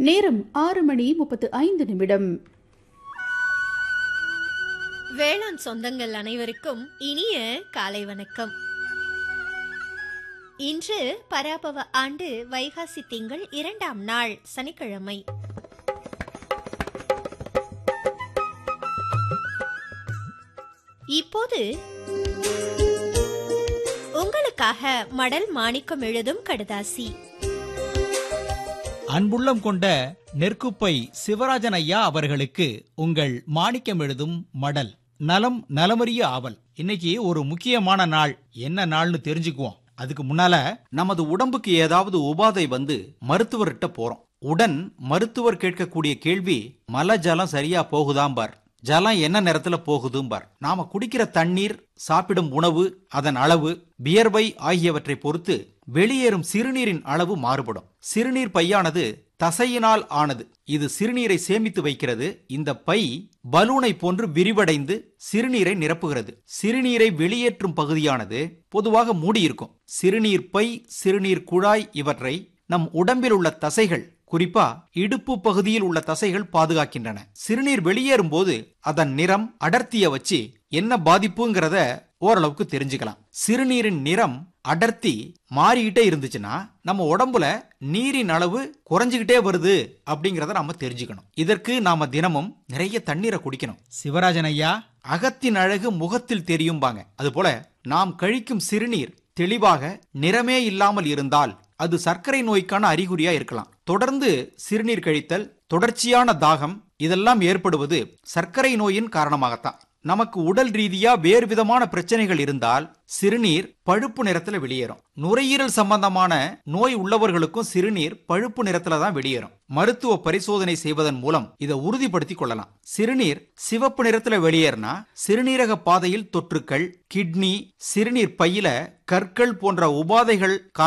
நேரம் ஆறு மணி முப்பத்து ஐந்து நிமிடம் வேளாண் சொந்தங்கள் அனைவருக்கும் இனிய காலை வணக்கம் இன்று பராபவ ஆண்டு வைகாசி திங்கள் இரண்டாம் நாள் சனிக்கிழமை இப்போது உங்களுக்காக மடல் மாணிக்கம் எழுதும் கடுதாசி அன்புள்ளம் கொண்ட நெற்குப்பை சிவராஜன் ஐயா அவர்களுக்கு உங்கள் மாணிக்கம் எழுதும் மடல் நலம் நலமறிய ஆவல் இன்னைக்கு ஒரு முக்கியமான நாள் என்ன நாள்னு தெரிஞ்சுக்குவோம் அதுக்கு முன்னால நமது உடம்புக்கு ஏதாவது உபாதை வந்து மருத்துவர்கிட்ட போறோம் உடன் மருத்துவர் கேட்கக்கூடிய கேள்வி மல ஜலம் சரியா போகுதாம் பார் ஜலம் என்ன நேரத்துல போகுதும் பார் நாம குடிக்கிற தண்ணீர் சாப்பிடும் உணவு அதன் அளவு வியர்வை ஆகியவற்றை பொறுத்து வெளியேறும் சிறுநீரின் அளவு மாறுபடும் சிறுநீர் பையானது தசையினால் ஆனது இது சிறுநீரை சேமித்து வைக்கிறது இந்த பை பலூனை போன்று விரிவடைந்து சிறுநீரை நிரப்புகிறது சிறுநீரை வெளியேற்றும் பகுதியானது பொதுவாக மூடியிருக்கும் சிறுநீர் பை சிறுநீர் குழாய் இவற்றை நம் உடம்பில் உள்ள தசைகள் குறிப்பா இடுப்பு பகுதியில் உள்ள தசைகள் பாதுகாக்கின்றன சிறுநீர் வெளியேறும் போது அதன் நிறம் அடர்த்திய வச்சு என்ன பாதிப்புங்கிறத ஓரளவுக்கு தெரிஞ்சுக்கலாம் சிறுநீரின் நிறம் அடர்த்தி மாறிக்கிட்டே இருந்துச்சுன்னா நம்ம உடம்புல நீரின் அளவு குறைஞ்சுக்கிட்டே வருது அப்படிங்கறத நாம தெரிஞ்சுக்கணும் இதற்கு நாம தினமும் நிறைய தண்ணீரை குடிக்கணும் சிவராஜன் ஐயா அகத்தின் அழகு முகத்தில் தெரியும்பாங்க அதுபோல நாம் கழிக்கும் சிறுநீர் தெளிவாக நிறமே இல்லாமல் இருந்தால் அது சர்க்கரை நோய்க்கான அறிகுறியா இருக்கலாம் தொடர்ந்து சிறுநீர் கழித்தல் தொடர்ச்சியான தாகம் இதெல்லாம் ஏற்படுவது சர்க்கரை நோயின் காரணமாகத்தான் நமக்கு உடல் ரீதியா வேறு விதமான பிரச்சனைகள் இருந்தால் சிறுநீர் பழுப்பு நிறத்துல வெளியேறும் நுரையீரல் சம்பந்தமான நோய் உள்ளவர்களுக்கும் சிறுநீர் பழுப்பு நிறத்துல தான் வெளியேறும் மருத்துவ பரிசோதனை செய்வதன் மூலம் இதை உறுதிப்படுத்திக் கொள்ளலாம் சிறுநீர் சிவப்பு நிறத்துல வெளியேறினா சிறுநீரக பாதையில் தொற்றுக்கள் கிட்னி சிறுநீர் பையில கற்கள் போன்ற உபாதைகள்